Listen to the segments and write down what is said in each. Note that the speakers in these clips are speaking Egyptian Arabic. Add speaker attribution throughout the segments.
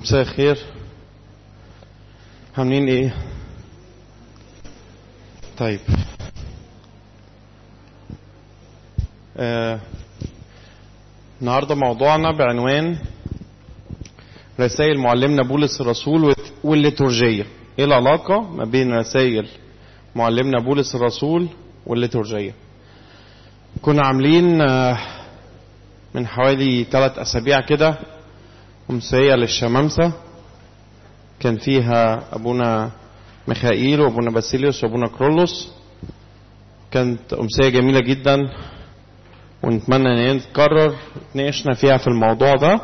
Speaker 1: مساء الخير عاملين ايه طيب آه. النهاردة موضوعنا بعنوان رسائل معلمنا بولس الرسول والليتورجية ايه العلاقة ما بين رسائل معلمنا بولس الرسول والليتورجية كنا عاملين آه من حوالي ثلاث أسابيع كده أمسية للشمامسة كان فيها أبونا ميخائيل وأبونا باسيليوس وأبونا كرولوس كانت أمسية جميلة جدا ونتمنى إن هي تتكرر اتناقشنا فيها في الموضوع ده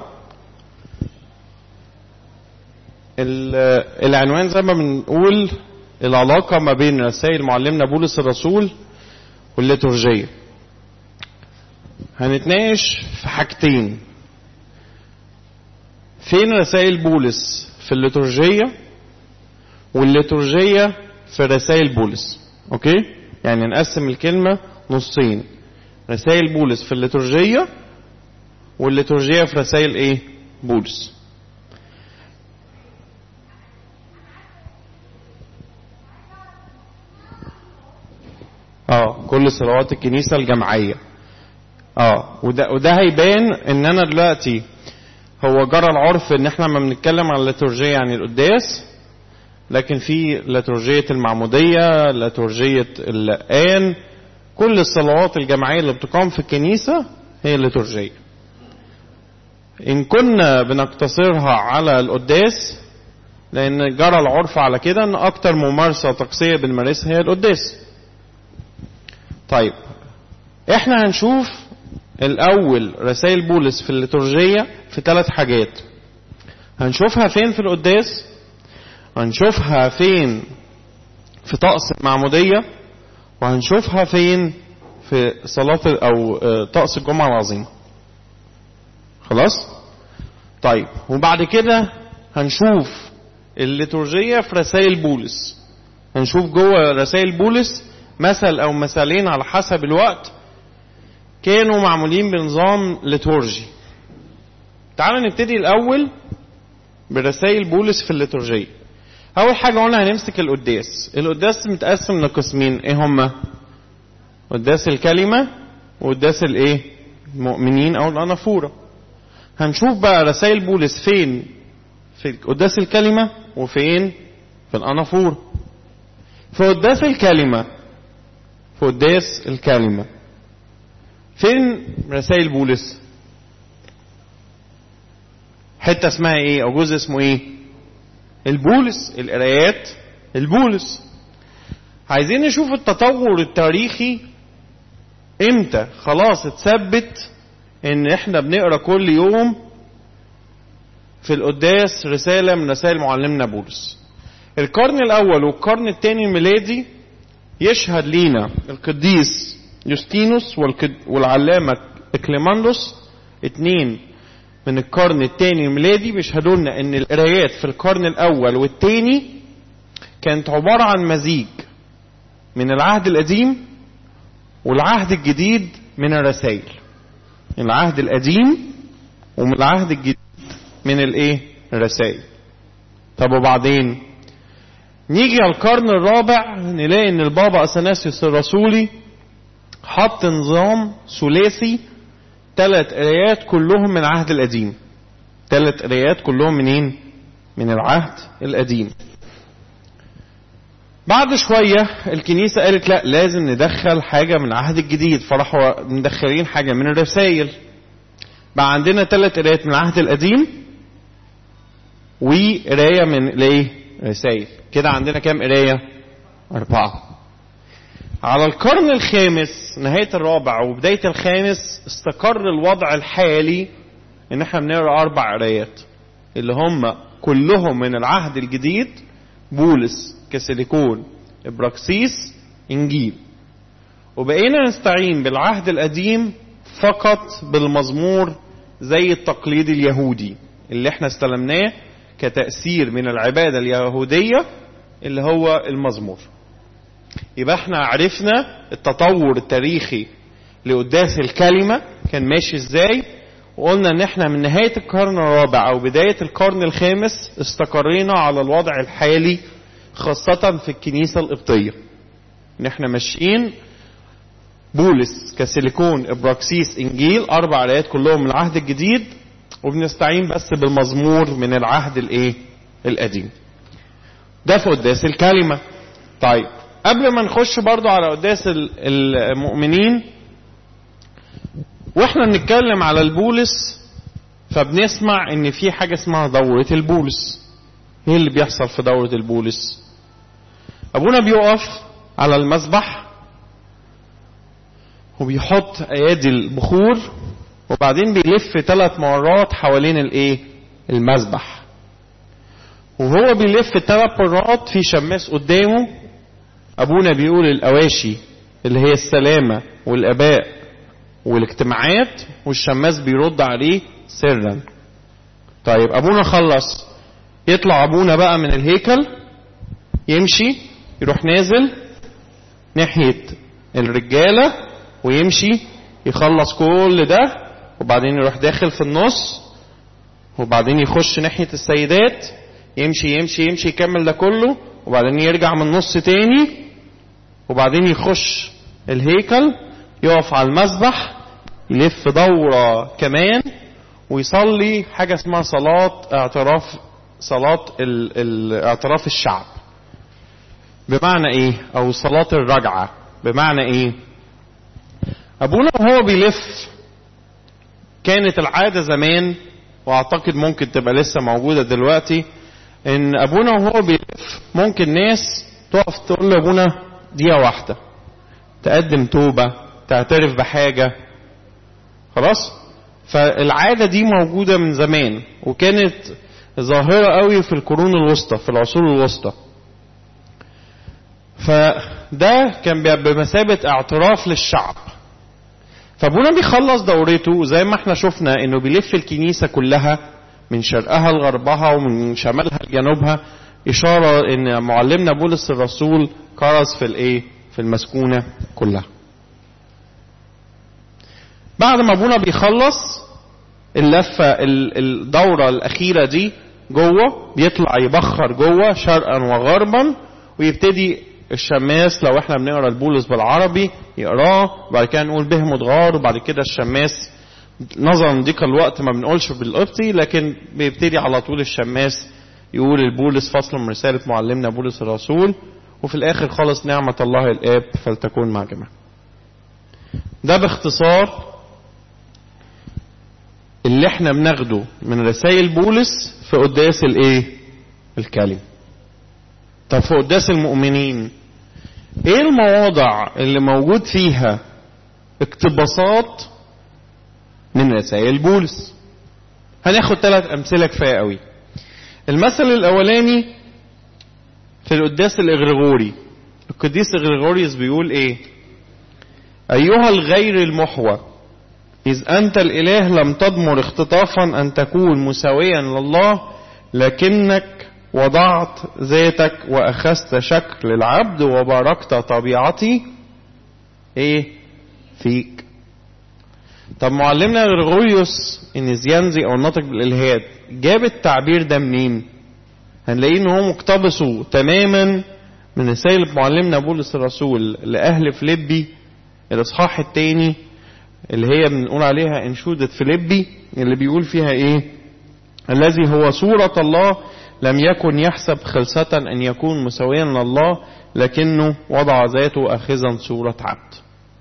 Speaker 1: العنوان زي ما بنقول العلاقة ما بين رسائل معلمنا بولس الرسول والليتورجية هنتناقش في حاجتين فين رسائل بولس في الليتورجية والليتورجية في رسائل بولس اوكي يعني نقسم الكلمة نصين رسائل بولس في الليتورجية والليتورجية في رسائل ايه بولس اه كل صلوات الكنيسة الجماعية اه وده, وده هيبان ان انا دلوقتي هو جرى العرف ان احنا لما بنتكلم عن الليتورجية يعني القداس لكن في ليتورجية المعمودية ليتورجية اللقان كل الصلوات الجماعية اللي بتقام في الكنيسة هي الليتورجية ان كنا بنقتصرها على القداس لان جرى العرف على كده ان اكتر ممارسة طقسية بنمارسها هي القداس طيب احنا هنشوف الاول رسائل بولس في الليتورجية في ثلاث حاجات هنشوفها فين في القداس هنشوفها فين في طقس المعمودية وهنشوفها فين في صلاة او طقس الجمعة العظيمة خلاص طيب وبعد كده هنشوف الليتورجية في رسائل بولس هنشوف جوه رسائل بولس مثل او مثلين على حسب الوقت كانوا معمولين بنظام ليتورجي تعالوا نبتدي الاول برسائل بولس في الليتورجية اول حاجة قلنا هنمسك القداس القداس متقسم لقسمين ايه هما قداس الكلمة وقداس الايه المؤمنين او الانافورة هنشوف بقى رسائل بولس فين في قداس الكلمة وفين في الانافورة في قداس الكلمة في قداس الكلمة فين رسائل بولس حتة اسمها ايه او جزء اسمه ايه البولس القرايات البولس عايزين نشوف التطور التاريخي امتى خلاص اتثبت ان احنا بنقرا كل يوم في القداس رسالة من رسائل معلمنا بولس القرن الاول والقرن الثاني الميلادي يشهد لينا القديس يوستينوس والعلامة اكليماندوس اتنين من القرن الثاني الميلادي بيشهدوا لنا ان القرايات في القرن الاول والثاني كانت عبارة عن مزيج من العهد القديم والعهد الجديد من الرسائل العهد القديم ومن العهد الجديد من الايه الرسائل طب وبعدين نيجي على القرن الرابع نلاقي ان البابا اثناسيوس الرسولي حط نظام ثلاثي ثلاث قرايات كلهم من العهد القديم ثلاث قرايات كلهم منين من العهد القديم بعد شوية الكنيسة قالت لا لازم ندخل حاجة من العهد الجديد فراحوا مدخلين حاجة من الرسائل بقى عندنا ثلاث قرايات من العهد القديم وقراية من الايه رسائل كده عندنا كام قراية أربعة على القرن الخامس نهاية الرابع وبداية الخامس استقر الوضع الحالي ان احنا بنقرا اربع قرايات اللي هم كلهم من العهد الجديد بولس كسيليكون ابراكسيس انجيل وبقينا نستعين بالعهد القديم فقط بالمزمور زي التقليد اليهودي اللي احنا استلمناه كتأثير من العبادة اليهودية اللي هو المزمور يبقى احنا عرفنا التطور التاريخي لقداس الكلمة كان ماشي ازاي وقلنا ان احنا من نهاية القرن الرابع او بداية القرن الخامس استقرينا على الوضع الحالي خاصة في الكنيسة القبطية ان احنا ماشيين بولس كسيليكون ابراكسيس انجيل اربع ايات كلهم من العهد الجديد وبنستعين بس بالمزمور من العهد الايه القديم ده في قداس الكلمة طيب قبل ما نخش برضو على قداس المؤمنين واحنا بنتكلم على البولس فبنسمع ان في حاجة اسمها دورة البولس ايه اللي بيحصل في دورة البولس ابونا بيقف على المسبح وبيحط ايادي البخور وبعدين بيلف ثلاث مرات حوالين الايه المسبح وهو بيلف ثلاث مرات في شماس قدامه ابونا بيقول الاواشي اللي هي السلامة والاباء والاجتماعات والشماس بيرد عليه سرا طيب ابونا خلص يطلع ابونا بقى من الهيكل يمشي يروح نازل ناحية الرجالة ويمشي يخلص كل ده وبعدين يروح داخل في النص وبعدين يخش ناحية السيدات يمشي يمشي يمشي يكمل ده كله وبعدين يرجع من النص تاني وبعدين يخش الهيكل يقف على المسبح يلف دورة كمان ويصلي حاجة اسمها صلاة اعتراف صلاة ال... ال... اعتراف الشعب بمعنى ايه او صلاة الرجعة بمعنى ايه ابونا وهو بيلف كانت العادة زمان واعتقد ممكن تبقى لسه موجودة دلوقتي ان ابونا وهو بيلف ممكن ناس تقف تقول لابونا دقيقة واحدة تقدم توبة تعترف بحاجة خلاص فالعادة دي موجودة من زمان وكانت ظاهرة قوي في القرون الوسطى في العصور الوسطى فده كان بمثابة اعتراف للشعب فابونا بيخلص دورته زي ما احنا شفنا انه بيلف الكنيسة كلها من شرقها لغربها ومن شمالها لجنوبها اشارة ان معلمنا بولس الرسول كرز في الايه في المسكونة كلها بعد ما ابونا بيخلص اللفة الدورة الاخيرة دي جوه بيطلع يبخر جوه شرقا وغربا ويبتدي الشماس لو احنا بنقرا البولس بالعربي يقراه وبعد كده نقول به مدغار وبعد كده الشماس نظرا لضيق الوقت ما بنقولش بالقبطي لكن بيبتدي على طول الشماس يقول البولس فصل من رسالة معلمنا بولس الرسول وفي الاخر خالص نعمة الله الاب فلتكون مع جميع ده باختصار اللي احنا بناخده من رسائل بولس في قداس الايه الكلمة طب في قداس المؤمنين ايه المواضع اللي موجود فيها اقتباسات من رسائل بولس هناخد ثلاث امثله كفايه قوي المثل الاولاني في القداس الاغريغوري القديس اغريغوريوس بيقول ايه ايها الغير المحوى اذ انت الاله لم تضمر اختطافا ان تكون مساويا لله لكنك وضعت ذاتك واخذت شكل العبد وباركت طبيعتي ايه فيك طب معلمنا غرغوريوس النزيانزي او الناطق بالالهاد جاب التعبير ده منين هنلاقيه ان هو مقتبسه تماما من رسائل معلمنا بولس الرسول لاهل فيليبي الاصحاح الثاني اللي هي بنقول عليها انشودة فيليبي اللي بيقول فيها ايه الذي هو صورة الله لم يكن يحسب خلصة أن يكون مساويا لله لكنه وضع ذاته أخذا صورة عبد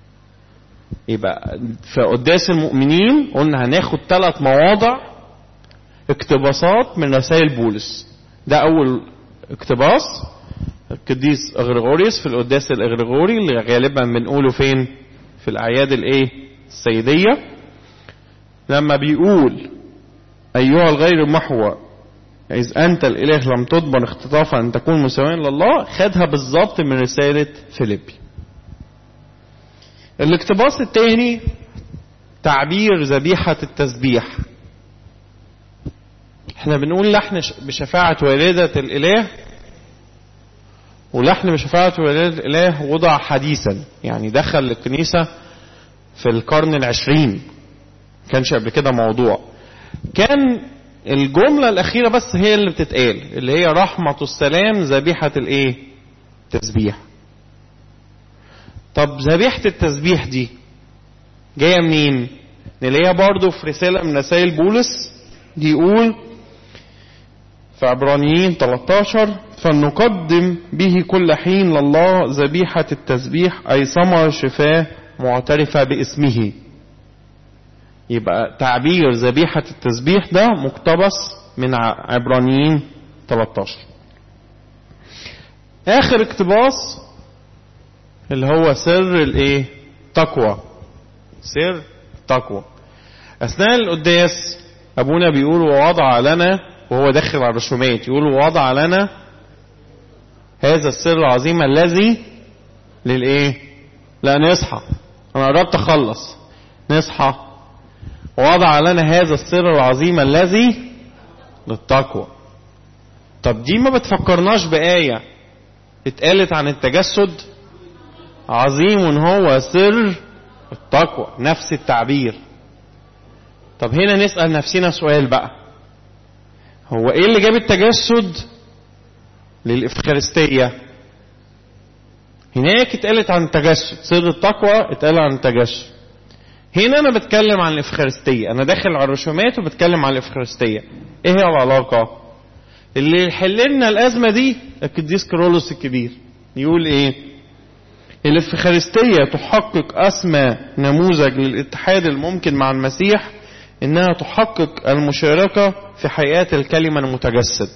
Speaker 1: يبقى في قداس المؤمنين قلنا هناخد ثلاث مواضع اقتباسات من رسائل بولس ده أول اقتباس القديس اغريغوريوس في القداس الاغريغوري اللي غالبا بنقوله فين في الاعياد الايه السيديه لما بيقول ايها الغير محوى إذ أنت الإله لم تضمن اختطافا أن تكون مساويا لله خدها بالظبط من رسالة فيليبي الاقتباس الثاني تعبير ذبيحة التسبيح احنا بنقول لحن بشفاعة والدة الإله ولحن بشفاعة والدة الإله وضع حديثا يعني دخل الكنيسة في القرن العشرين كانش قبل كده موضوع كان الجملة الأخيرة بس هي اللي بتتقال اللي هي رحمة السلام ذبيحة الإيه؟ تسبيح. طب ذبيحة التسبيح دي جاية منين؟ نلاقيها برضو في رسالة من رسائل بولس دي يقول في عبرانيين 13 فلنقدم به كل حين لله ذبيحة التسبيح أي ثمر شفاه معترفة باسمه يبقى تعبير ذبيحة التسبيح ده مقتبس من عبرانيين 13 آخر اقتباس اللي هو سر الايه تقوى سر تقوى أثناء القداس أبونا بيقول ووضع لنا وهو داخل على الرسومات يقول ووضع لنا هذا السر العظيم الذي للايه لا نصحى انا قربت اخلص نصحى ووضع لنا هذا السر العظيم الذي للتقوى طب دي ما بتفكرناش بآية اتقالت عن التجسد عظيم هو سر التقوى نفس التعبير طب هنا نسأل نفسنا سؤال بقى هو ايه اللي جاب التجسد للإفخارستية هناك اتقالت عن التجسد سر التقوى اتقال عن التجسد هنا انا بتكلم عن الإفخارستية انا داخل على الرسومات وبتكلم عن الإفخارستية ايه هي العلاقة اللي يحل لنا الأزمة دي القديس كرولوس الكبير يقول ايه الإفخارستية تحقق أسمى نموذج للاتحاد الممكن مع المسيح إنها تحقق المشاركة في حياة الكلمة المتجسد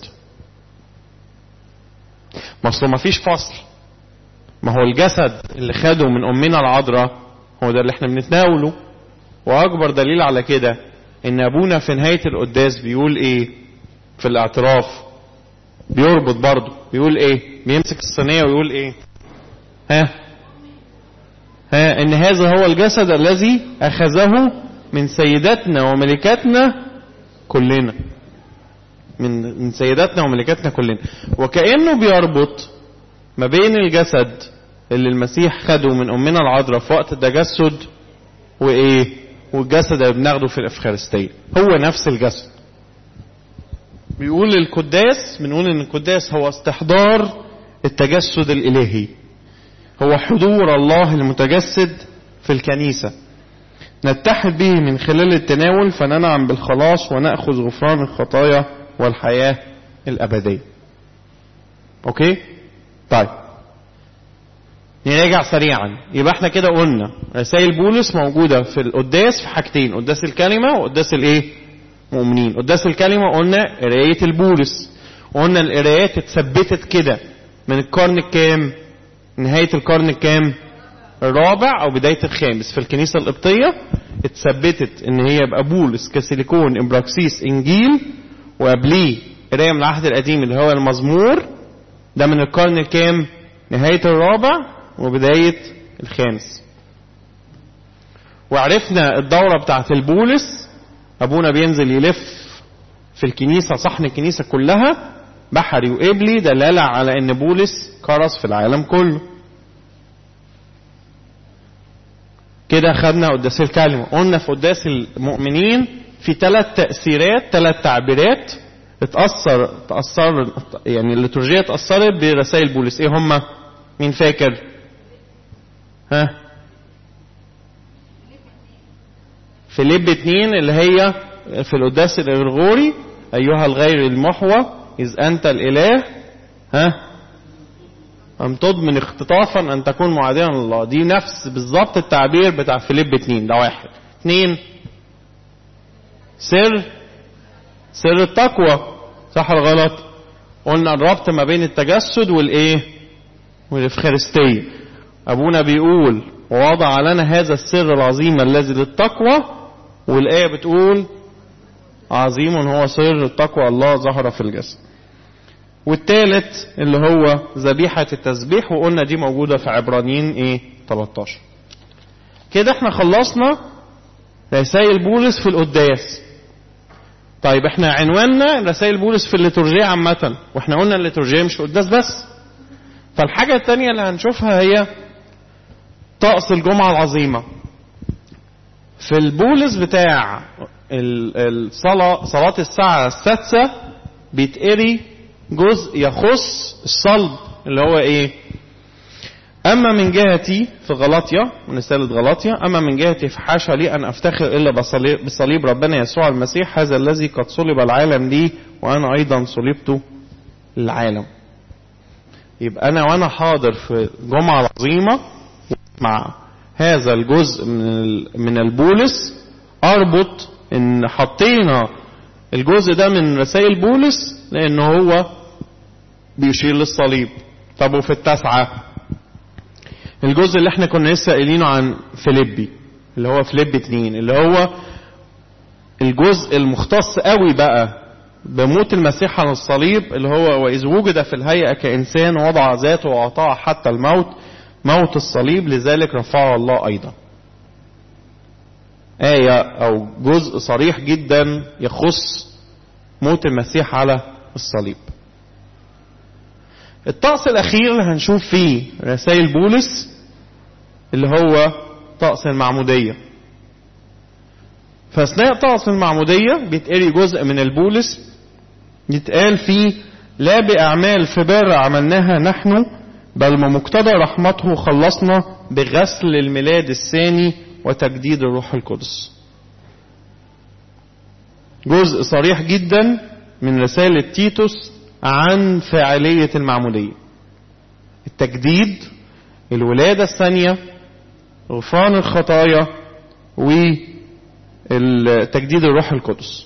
Speaker 1: ما اصله ما فيش فصل ما هو الجسد اللي خده من أمنا العذراء هو ده اللي احنا بنتناوله وأكبر دليل على كده إن أبونا في نهاية القداس بيقول إيه في الاعتراف بيربط برضه بيقول إيه بيمسك الصينية ويقول إيه ها ها إن هذا هو الجسد الذي أخذه من سيداتنا وملكاتنا كلنا من من سيداتنا وملكاتنا كلنا وكأنه بيربط ما بين الجسد اللي المسيح خده من أمنا العذراء في وقت التجسد وإيه والجسد اللي بناخده في الإفخارستية هو نفس الجسد بيقول القداس بنقول إن القداس هو استحضار التجسد الإلهي هو حضور الله المتجسد في الكنيسة نتحد به من خلال التناول فننعم بالخلاص ونأخذ غفران الخطايا والحياة الأبدية أوكي طيب نراجع سريعا يبقى احنا كده قلنا رسائل بولس موجودة في القداس في حاجتين قداس الكلمة وقداس الايه مؤمنين قداس الكلمة قلنا قراية البولس وقلنا القرايات اتثبتت كده من القرن الكام نهاية القرن الكام الرابع او بداية الخامس في الكنيسة القبطية اتثبتت ان هي يبقى بولس كسيليكون امبراكسيس انجيل وقبليه قراية من العهد القديم اللي هو المزمور ده من القرن الكام نهاية الرابع وبداية الخامس وعرفنا الدورة بتاعت البولس ابونا بينزل يلف في الكنيسة صحن الكنيسة كلها بحري وقبلي دلالة على ان بولس كرس في العالم كله كده خدنا قداس الكلمة قلنا في قداس المؤمنين في ثلاث تأثيرات ثلاث تعبيرات اتأثر تأثر يعني الليتورجية اتأثرت برسائل بولس ايه هما مين فاكر ها فيليب اتنين اللي هي في القداس الغرغوري ايها الغير المحوى اذ انت الاله ها أم تضمن اختطافا أن تكون معاديا لله دي نفس بالظبط التعبير بتاع فيليب اتنين ده واحد اتنين سر سر التقوى صح ولا غلط قلنا الربط ما بين التجسد والايه والافخارستية ابونا بيقول ووضع لنا هذا السر العظيم الذي للتقوى والآية بتقول عظيم هو سر التقوى الله ظهر في الجسد والثالث اللي هو ذبيحة التسبيح وقلنا دي موجودة في عبرانيين ايه 13 كده احنا خلصنا رسائل بولس في القداس طيب احنا عنواننا رسائل بولس في الليتورجية عامة واحنا قلنا الليتورجية مش قداس بس فالحاجة التانية اللي هنشوفها هي طقس الجمعة العظيمة في البولس بتاع الصلاة صلاة الساعة السادسة بيتقري جزء يخص الصلب اللي هو ايه أما من جهتي في غلاطيا من رسالة غلاطيا أما من جهتي فحاشا لي أن أفتخر إلا بصليب ربنا يسوع المسيح هذا الذي قد صلب العالم لي وأنا أيضا صلبت للعالم يبقى أنا وأنا حاضر في جمعة عظيمة مع هذا الجزء من من البولس أربط إن حطينا الجزء ده من رسائل بولس لأن هو بيشير للصليب طب وفي التاسعة الجزء اللي احنا كنا لسه قايلينه عن فيليبي اللي هو فيليبي 2 اللي هو الجزء المختص قوي بقى بموت المسيح على الصليب اللي هو وإذ وجد في الهيئة كإنسان وضع ذاته وأطاع حتى الموت موت الصليب لذلك رفعه الله أيضا آية أو جزء صريح جدا يخص موت المسيح على الصليب الطقس الأخير اللي هنشوف فيه رسائل بولس اللي هو طقس المعمودية فأثناء طقس المعمودية بيتقري جزء من البولس يتقال فيه لا بأعمال في بر عملناها نحن بل بمقتضى رحمته خلصنا بغسل الميلاد الثاني وتجديد الروح القدس جزء صريح جدا من رسالة تيتوس عن فاعلية المعمودية التجديد الولادة الثانية غفران الخطايا وتجديد الروح القدس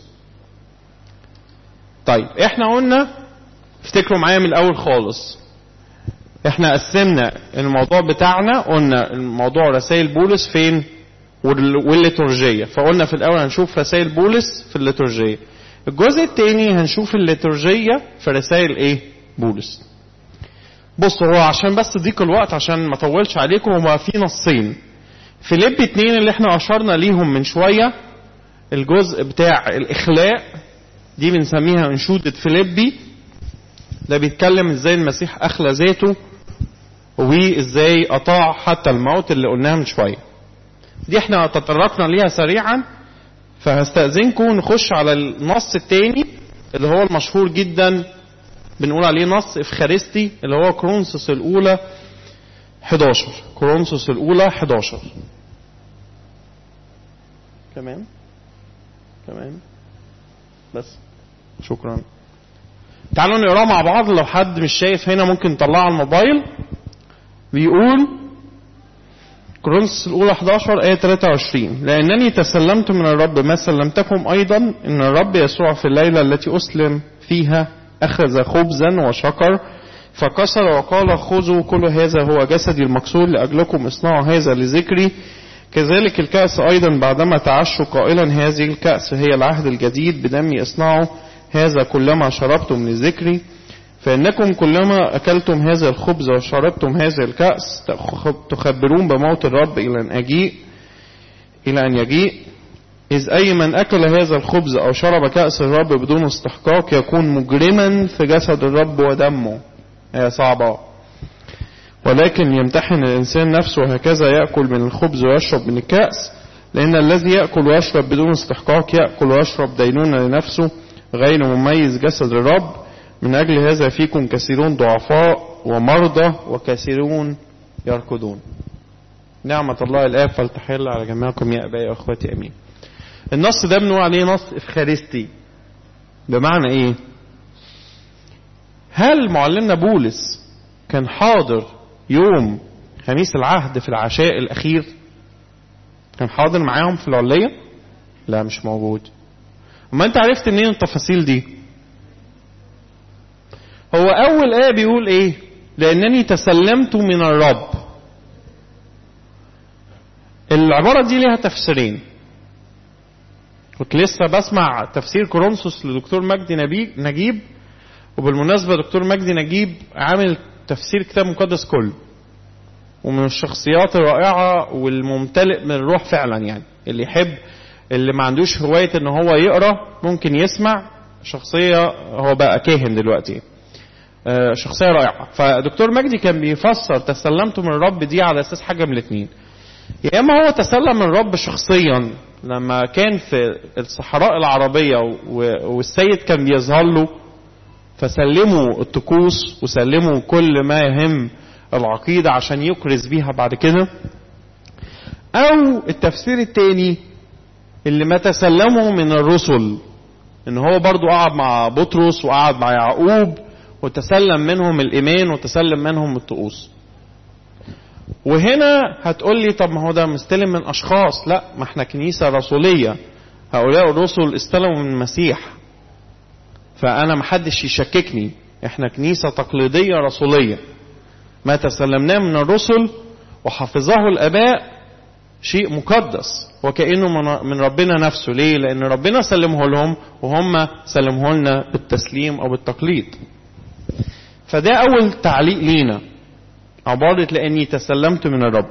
Speaker 1: طيب احنا قلنا افتكروا معايا من الاول خالص احنا قسمنا الموضوع بتاعنا قلنا الموضوع رسائل بولس فين والليتورجية فقلنا في الاول هنشوف رسائل بولس في الليتورجية الجزء الثاني هنشوف الليتورجية في رسائل ايه بولس بص هو عشان بس ضيق الوقت عشان ما اطولش عليكم هما في نصين فيليب اتنين اللي احنا اشرنا ليهم من شوية الجزء بتاع الاخلاء دي بنسميها انشودة فيليبي ده بيتكلم ازاي المسيح اخلى ذاته وازاي اطاع حتى الموت اللي قلناها من شوية دي احنا تطرقنا ليها سريعا فهستأذنكم نخش على النص التاني اللي هو المشهور جدا بنقول عليه نص افخارستي اللي هو كرونسوس الاولى 11 كرونسوس الاولى 11 كمان كمان بس شكرا تعالوا نقراه مع بعض لو حد مش شايف هنا ممكن نطلعه على الموبايل بيقول كورنثوس الأولى 11 آية 23 لأنني تسلمت من الرب ما سلمتكم أيضا إن الرب يسوع في الليلة التي أسلم فيها أخذ خبزا وشكر فكسر وقال خذوا كل هذا هو جسدي المكسور لأجلكم اصنعوا هذا لذكري كذلك الكأس أيضا بعدما تعشوا قائلا هذه الكأس هي العهد الجديد بدمي اصنعوا هذا كلما شربتم لذكري فإنكم كلما أكلتم هذا الخبز وشربتم هذا الكأس تخبرون بموت الرب إلى أن أجيء إلى أن يجيء إذ أي من أكل هذا الخبز أو شرب كأس الرب بدون استحقاق يكون مجرما في جسد الرب ودمه هي صعبة ولكن يمتحن الإنسان نفسه هكذا يأكل من الخبز ويشرب من الكأس لأن الذي يأكل ويشرب بدون استحقاق يأكل ويشرب دينونة لنفسه غير مميز جسد الرب من أجل هذا فيكم كثيرون ضعفاء ومرضى وكثيرون يركضون نعمة الله الآب فلتحل على جميعكم يا أبائي وأخواتي أمين النص ده بنقول عليه نص إفخارستي بمعنى إيه هل معلمنا بولس كان حاضر يوم خميس العهد في العشاء الأخير كان حاضر معاهم في العلية لا مش موجود ما انت عرفت منين التفاصيل دي هو أول آية بيقول إيه لأنني تسلمت من الرب العبارة دي ليها تفسيرين كنت لسه بسمع تفسير كورنثوس لدكتور مجدي نجيب وبالمناسبة دكتور مجدي نجيب عامل تفسير كتاب مقدس كله ومن الشخصيات الرائعة والممتلئ من الروح فعلا يعني اللي يحب اللي ما عندوش هواية ان هو يقرأ ممكن يسمع شخصية هو بقى كاهن دلوقتي شخصية رائعة فدكتور مجدي كان بيفسر تسلمت من الرب دي على اساس حاجة من الاثنين يا اما هو تسلم من الرب شخصيا لما كان في الصحراء العربية والسيد كان بيظهر له فسلموا الطقوس وسلموا كل ما يهم العقيدة عشان يكرز بيها بعد كده أو التفسير التاني اللي ما تسلموا من الرسل ان هو برضو قعد مع بطرس وقعد مع يعقوب وتسلم منهم الايمان وتسلم منهم الطقوس وهنا هتقول لي طب ما هو ده مستلم من اشخاص لا ما احنا كنيسه رسوليه هؤلاء الرسل استلموا من المسيح فانا ما حدش يشككني احنا كنيسه تقليديه رسوليه ما تسلمناه من الرسل وحفظه الاباء شيء مقدس وكأنه من ربنا نفسه ليه لأن ربنا سلمه لهم وهم سلمه لنا بالتسليم أو بالتقليد فده أول تعليق لينا عبارة لأني تسلمت من الرب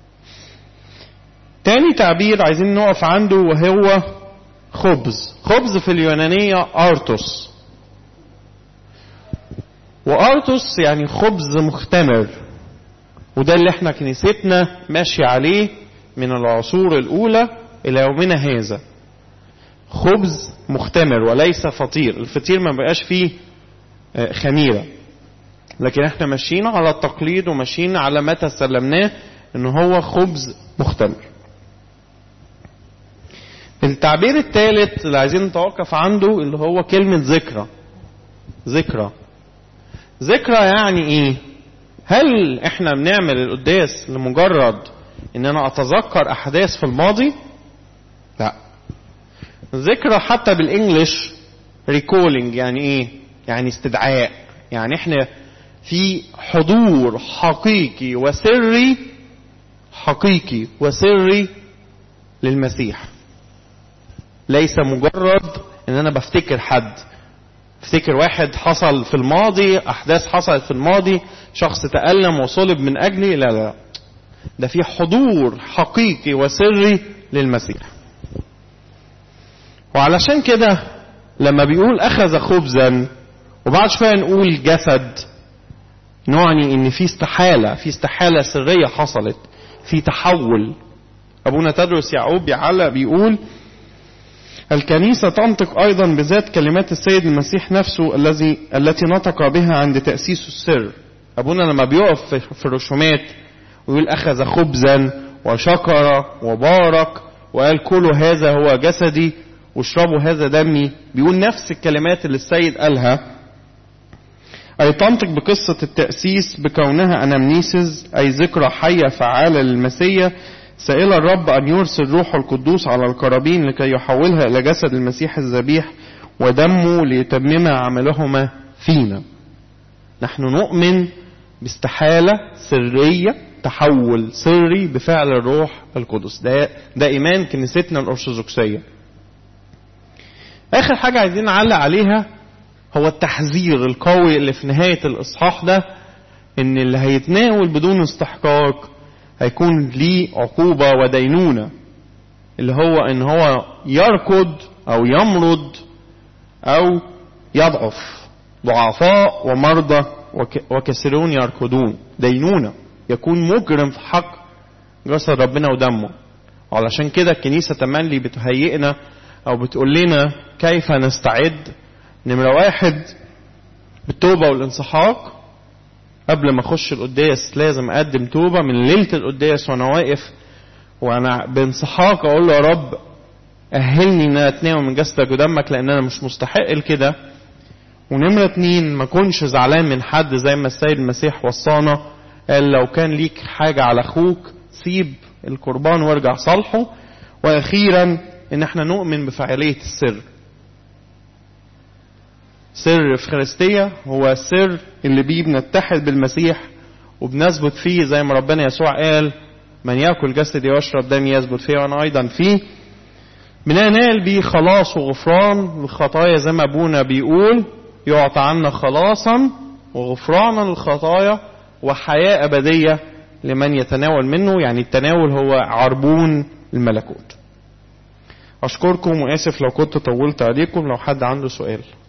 Speaker 1: تاني تعبير عايزين نقف عنده وهو خبز خبز في اليونانية أرتوس وأرتوس يعني خبز مختمر وده اللي احنا كنيستنا ماشية عليه من العصور الأولى إلى يومنا هذا خبز مختمر وليس فطير الفطير ما بقاش فيه خميرة لكن احنا ماشيين على التقليد وماشيين على ما تسلمناه ان هو خبز مختمر التعبير الثالث اللي عايزين نتوقف عنده اللي هو كلمة ذكرى ذكرى ذكرى يعني ايه هل احنا بنعمل القداس لمجرد ان انا اتذكر احداث في الماضي لا ذكرى حتى بالانجلش ريكولينج يعني ايه يعني استدعاء يعني احنا في حضور حقيقي وسري حقيقي وسري للمسيح ليس مجرد ان انا بفتكر حد افتكر واحد حصل في الماضي احداث حصلت في الماضي شخص تألم وصلب من اجلي لا لا ده في حضور حقيقي وسري للمسيح وعلشان كده لما بيقول اخذ خبزا وبعد شويه نقول جسد نعني ان في استحاله في استحاله سريه حصلت في تحول ابونا تدرس يعقوب بيعلق بيقول الكنيسة تنطق أيضا بذات كلمات السيد المسيح نفسه الذي التي نطق بها عند تأسيس السر. أبونا لما بيقف في الرسومات ويقول أخذ خبزا وشكر وبارك وقال كلوا هذا هو جسدي واشربوا هذا دمي بيقول نفس الكلمات اللي السيد قالها أي تنطق بقصة التأسيس بكونها أنامنيسز أي ذكرى حية فعالة للمسيح سائل الرب أن يرسل روحه القدوس على القرابين لكي يحولها إلى جسد المسيح الذبيح ودمه ليتمم عملهما فينا نحن نؤمن باستحالة سرية تحول سري بفعل الروح القدس ده, ده إيمان كنيستنا الأرثوذكسية آخر حاجة عايزين نعلق عليها هو التحذير القوي اللي في نهاية الإصحاح ده إن اللي هيتناول بدون استحقاق هيكون ليه عقوبة ودينونة اللي هو إن هو يركض أو يمرض أو يضعف ضعفاء ومرضى وكثيرون يركضون دينونة يكون مجرم في حق جسد ربنا ودمه وعلشان كده الكنيسة تملي بتهيئنا أو بتقول لنا كيف نستعد نمرة واحد بالتوبة والانسحاق قبل ما اخش القداس لازم اقدم توبه من ليله القداس وانا واقف وانا بانسحاق اقول له يا رب اهلني ان انا اتناول من جسدك ودمك لان انا مش مستحق لكده ونمرة اتنين ما كنش زعلان من حد زي ما السيد المسيح وصانا قال لو كان ليك حاجة على اخوك سيب القربان وارجع صالحه واخيرا ان احنا نؤمن بفاعلية السر سر الفخارستية هو السر اللي بيه بنتحد بالمسيح وبنثبت فيه زي ما ربنا يسوع قال من يأكل جسدي ويشرب دمي يثبت فيه وأنا أيضا فيه بننال بيه خلاص وغفران للخطايا زي ما أبونا بيقول يعطى عنا خلاصا وغفرانا للخطايا وحياة أبدية لمن يتناول منه يعني التناول هو عربون الملكوت أشكركم وآسف لو كنت طولت عليكم لو حد عنده سؤال